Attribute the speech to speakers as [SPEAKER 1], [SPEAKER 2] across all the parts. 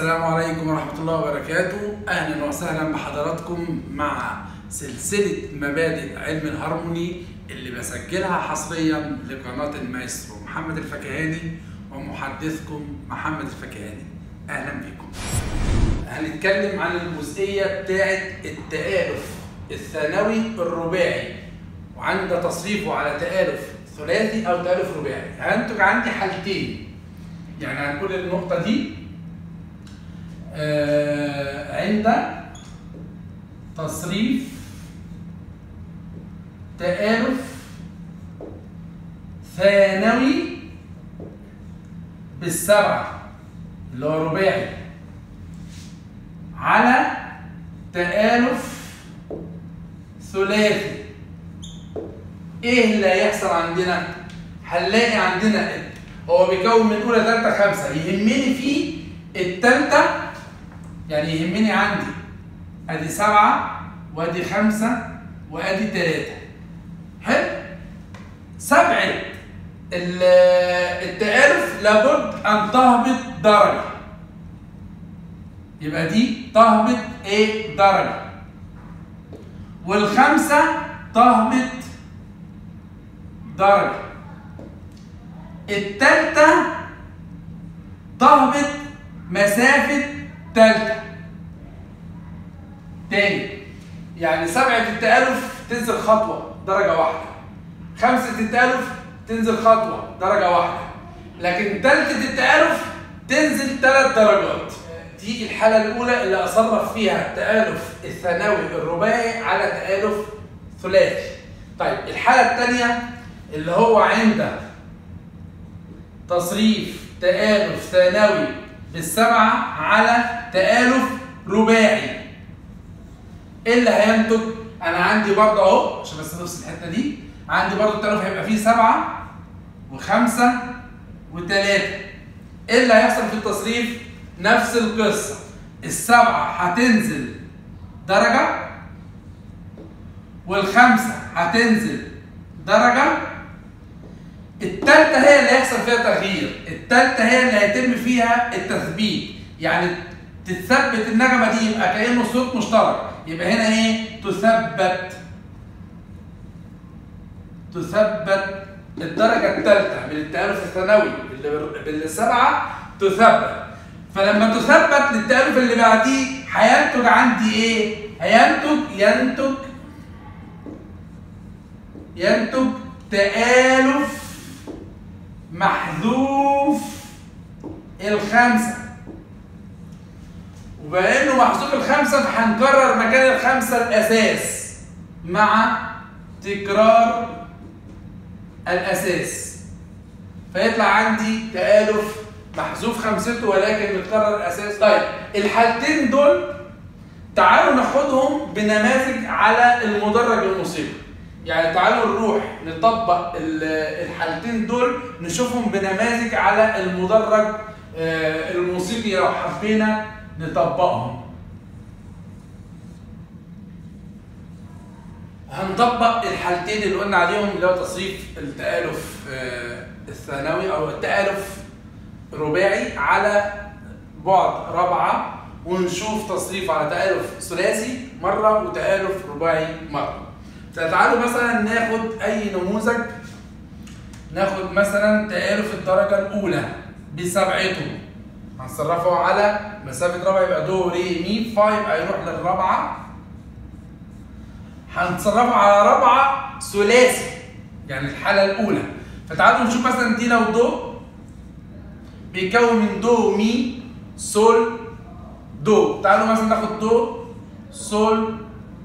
[SPEAKER 1] السلام عليكم ورحمة الله وبركاته أهلا وسهلا بحضراتكم مع سلسلة مبادئ علم الهارموني اللي بسجلها حصريا لقناة المايسترو محمد الفكهاني ومحدثكم محمد الفكهاني أهلا بكم هنتكلم عن الجزئية بتاعة التآلف الثانوي الرباعي وعند تصريفه على تآلف ثلاثي أو تآلف رباعي هنتج عندي حالتين يعني هنقول النقطة دي آه، عند تصريف تآلف ثانوي بالسبعة اللي هو رباعي على تآلف ثلاثي ايه اللي هيحصل عندنا؟ هنلاقي عندنا هو بيكون من اولى ثالثه خمسه يهمني فيه الثالثه يعني يهمني عندي ادي سبعه وادي خمسه وادي ثلاثه حلو سبعه ال- التآلف لابد ان تهبط درجه يبقى دي تهبط ايه درجه والخمسه تهبط درجه التالتة تهبط مسافة تالتة تاني يعني سبعة التآلف تنزل خطوة درجة واحدة خمسة التآلف تنزل خطوة درجة واحدة لكن تالتة التآلف تنزل ثلاث درجات دي الحالة الأولى اللي أصرف فيها التآلف الثانوي الرباعي على تآلف ثلاثي طيب الحالة الثانية اللي هو عند تصريف تآلف ثانوي بالسبعة على تآلف رباعي ايه اللي هينتج؟ انا عندي برضه اهو عشان بس نفس الحته دي عندي برضه التآلف هيبقى فيه سبعة وخمسة وثلاثة ايه اللي هيحصل في التصريف؟ نفس القصة السبعة هتنزل درجة والخمسة هتنزل درجة التالتة هي اللي هيحصل فيها تغيير التالتة هي اللي هيتم فيها التثبيت يعني تثبت النغمة دي يبقى كأنه صوت مشترك يبقى هنا ايه تثبت تثبت الدرجة الثالثة من التآلف الثانوي اللي بال- بالسبعة تثبت فلما تثبت للتآلف اللي بعديه هينتج عندي ايه؟ هينتج ينتج ينتج تآلف محذوف الخمسة وبما انه محذوف الخمسة فهنكرر مكان الخمسة الأساس مع تكرار الأساس فيطلع عندي تآلف محذوف خمسته ولكن متكرر الأساس طيب الحالتين دول تعالوا ناخدهم بنماذج على المدرج الموسيقي يعني تعالوا نروح نطبق ال- الحالتين دول نشوفهم بنماذج على المدرج آه، الموسيقي لو حبينا نطبقهم هنطبق الحالتين اللي قلنا عليهم اللي هو تصريف التآلف آه، الثانوي او التآلف رباعي على بعد رابعة ونشوف تصريف على تآلف ثلاثي مرة وتآلف رباعي مرة فتعالوا مثلا ناخد أي نموذج ناخد مثلا تآلف الدرجة الأولى بسبعته هنصرفه على مسافة رابعة يبقى دو ري مي فا يبقى يروح للرابعة هنصرفه على رابعة ثلاثي يعني الحالة الأولى فتعالوا نشوف مثلا دي لو دو بيكون من دو مي سول دو تعالوا مثلا ناخد دو سول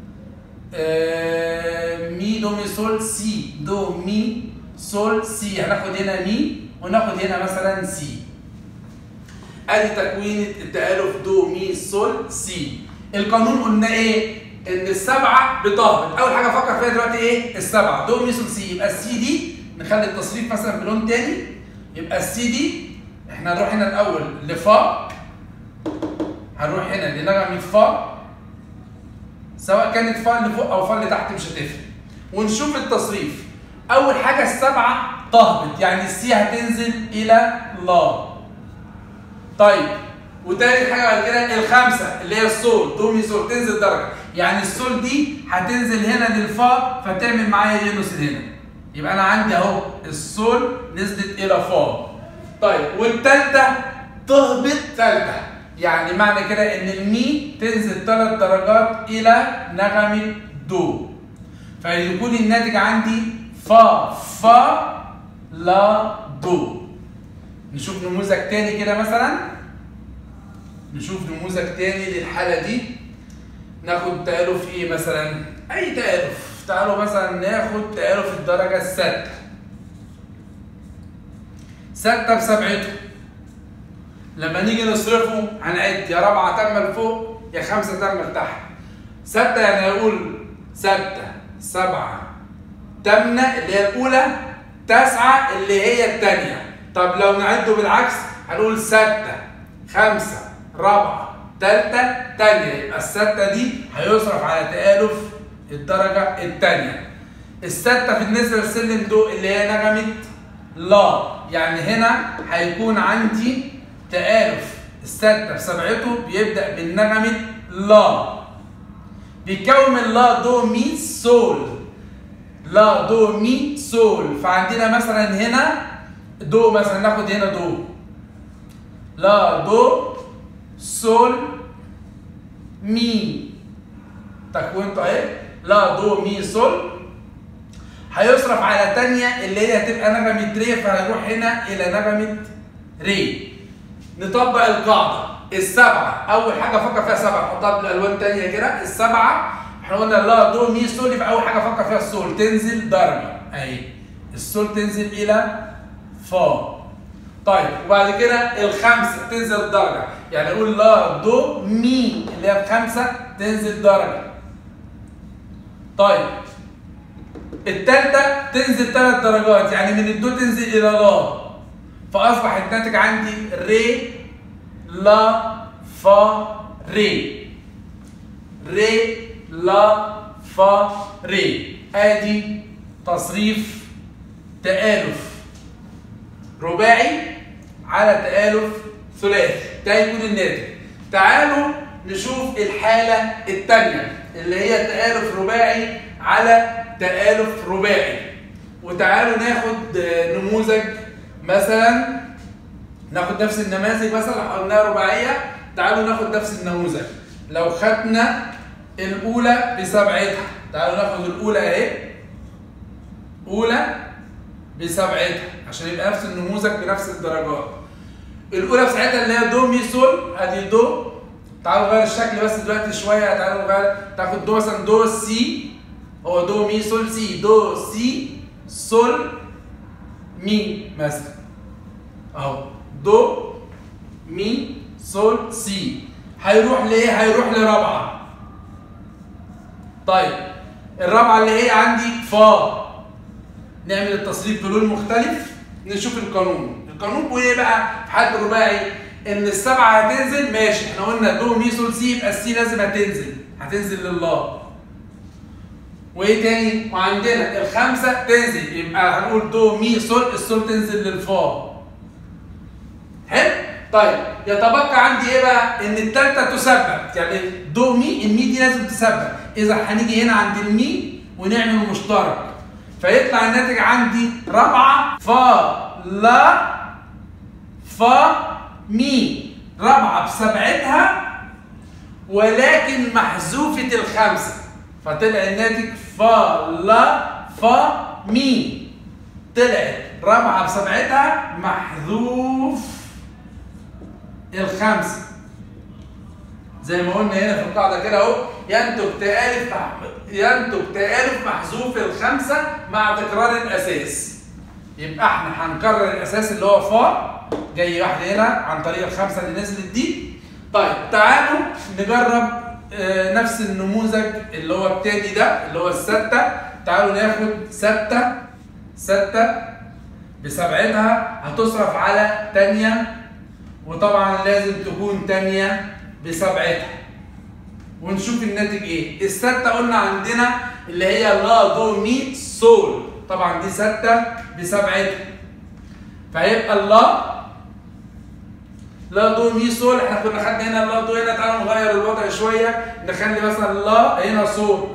[SPEAKER 1] آه، مي دو مي سول سي دو مي سول سي هناخد هنا مي وناخد هنا مثلا سي ادي تكوينة التآلف دو مي سول سي القانون قلنا ايه ان السبعة بتهبط اول حاجة افكر فيها دلوقتي ايه السبعة دو مي سول سي يبقى السي دي نخلي التصريف مثلا بلون تاني يبقى السي دي احنا هنروح هنا الاول لفا هنروح هنا لنغمة فا سواء كانت فا اللي فوق او فا اللي تحت مش هتفرق ونشوف التصريف اول حاجه السبعه تهبط يعني السي هتنزل الى لا طيب وتاني حاجه بعد كده الخمسه اللي هي السول دو مي سول تنزل درجه يعني السول دي هتنزل هنا للفا فتعمل معايا يونس هنا يبقى انا عندي اهو السول نزلت الى فا طيب والثالثه تهبط ثالثه يعني معنى كده ان المي تنزل ثلاث درجات الى نغمه دو فيكون الناتج عندي فا فا لا دو نشوف نموذج تاني كده مثلا نشوف نموذج تاني للحالة دي ناخد تألف ايه مثلا اي تألف تعالوا مثلا ناخد تألف الدرجة السادسة ستة بسبعته لما نيجي نصرفه هنعد يا رابعة تم لفوق يا خمسة تم لتحت ستة يعني هيقول ستة سبعة تمنة اللي هي الأولى تسعة اللي هي الثانية طب لو نعده بالعكس هنقول ستة خمسة رابعة تالتة تانية يبقى الستة دي هيصرف على تآلف الدرجة التانية الستة بالنسبة للسلم دو اللي هي نغمة لا يعني هنا هيكون عندي تآلف الستة بسبعته بيبدأ بالنغمة لا بيكون من لا دو مي سول لا دو مي سول فعندنا مثلا هنا دو مثلا ناخد هنا دو لا دو سول مي تكوينته اهي لا دو مي سول هيصرف على تانية اللي هي هتبقى نغمة ري فهنروح هنا إلى نغمة ري نطبق القاعدة السبعة أول حاجة فكر فيها سبعة نحطها بالألوان تانية كده السبعة احنا قلنا لا دو مي سول يبقى أول حاجة فكر فيها السول تنزل درجة أهي السول تنزل إلى فا طيب وبعد كده الخمسة تنزل درجة يعني نقول لا دو مي اللي هي بخمسة تنزل درجة طيب التالتة تنزل ثلاث درجات يعني من الدو تنزل إلى لا فأصبح الناتج عندي ري لا فا ري ري لا فا ري ادي تصريف تآلف رباعي على تآلف ثلاثي ده يكون الناتج تعالوا نشوف الحالة الثانية اللي هي تآلف رباعي على تآلف رباعي وتعالوا ناخد نموذج مثلا ناخد نفس النماذج مثلا قلناها رباعية تعالوا ناخد نفس النموذج لو خدنا الأولى بسبعتها تعالوا ناخد الأولى أهي أولى بسبعتها عشان يبقى نفس النموذج بنفس الدرجات الاولى بساعتها اللي هي دو مي سول ادي دو تعالوا نغير الشكل بس دلوقتي شويه تعالوا نغير تاخد دو مثلا دو سي هو دو مي سول سي دو سي سول مي مثلا اهو دو مي سول سي هيروح لايه؟ هيروح لرابعه طيب الرابعه اللي هي عندي فا نعمل التصريف بلون مختلف نشوف القانون القانون بيقول ايه بقى في حد رباعي ان السبعه هتنزل ماشي احنا قلنا دو مي سول سي يبقى السي لازم هتنزل هتنزل لله وايه تاني وعندنا الخمسه تنزل يبقى هنقول دو مي سول السول تنزل للفا حلو طيب يتبقى عندي ايه بقى ان الثالثه تثبت يعني دو مي المي دي لازم تثبت اذا هنيجي هنا عند المي ونعمل مشترك فيطلع الناتج عندي رابعه فا لا فا مي رابعه بسبعتها ولكن محذوفه الخمسه فطلع الناتج فا لا فا مي طلعت رابعه بسبعتها محذوف الخمسه زي ما قلنا هنا في القاعده كده اهو ينتج تآلف ينتج تآلف محذوف الخمسه مع تكرار الاساس يبقى احنا هنكرر الاساس اللي هو فا جاي واحده هنا عن طريق الخمسه اللي نزلت دي طيب تعالوا نجرب آه نفس النموذج اللي هو التاني ده اللي هو الستة تعالوا ناخد ستة ستة بسبعتها هتصرف على تانية وطبعا لازم تكون تانية بسبعتها ونشوف الناتج ايه الستة قلنا عندنا اللي هي لا دو مي سول طبعا دي ستة بسبعتها فهيبقى الله لا دو مي سول احنا كنا خدنا هنا لا دو هنا تعالوا نغير الوضع شويه نخلي مثلا لا هنا سول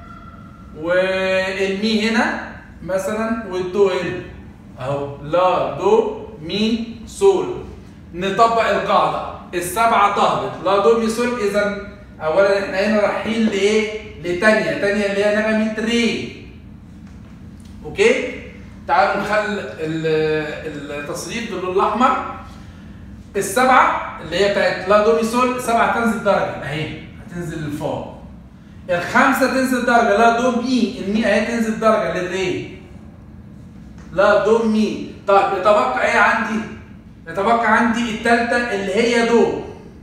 [SPEAKER 1] والمي هنا مثلا والدو هنا اهو لا دو مي سول نطبق القاعده السبعه تهبط لا دو مي سول اذا اولا احنا هنا رايحين لايه؟ لتانية تانية اللي هي نغمة ري اوكي تعالوا نخلي ال- التصريف باللون الاحمر السبعه اللي هي بتاعت لا دو مي سول سبعه تنزل درجه اهي هتنزل لفوق الخمسه تنزل درجه لا دو مي المي اهي تنزل درجه للري لا دو مي طيب يتبقى ايه عندي؟ يتبقى عندي الثالثه اللي هي دو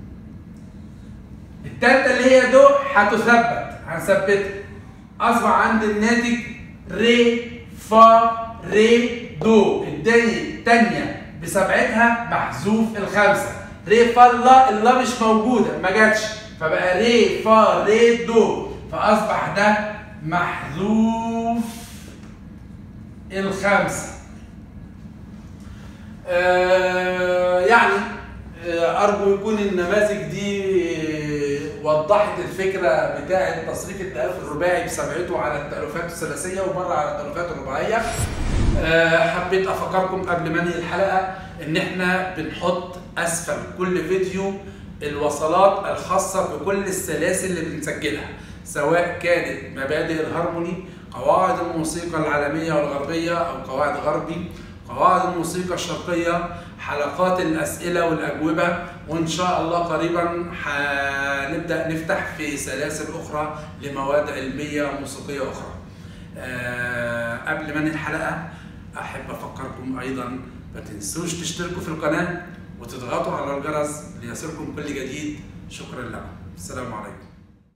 [SPEAKER 1] الثالثه اللي هي دو هتثبت هنثبتها اصبح عندي الناتج ري فا ري دو اداني الثانيه بسبعتها محذوف الخمسه ري فا لا اللا مش موجوده ما جاتش فبقى ري فا ري دو فاصبح ده محذوف الخمسه آه يعني آه ارجو يكون النماذج دي وضحت الفكره بتاعه تصريف التالف الرباعي بسبعته على التالفات الثلاثيه ومره على التالفات الرباعيه آه حبيت افكركم قبل ما انهي الحلقه ان احنا بنحط اسفل كل فيديو الوصلات الخاصه بكل السلاسل اللي بنسجلها سواء كانت مبادئ الهارموني قواعد الموسيقى العالميه والغربيه او قواعد غربي قواعد الموسيقى الشرقية حلقات الأسئلة والأجوبة وإن شاء الله قريبا هنبدأ نفتح في سلاسل أخرى لمواد علمية موسيقية أخرى أه قبل ما ننهي الحلقة أحب أفكركم أيضا ما تنسوش تشتركوا في القناة وتضغطوا على الجرس ليصلكم كل جديد شكرا لكم السلام عليكم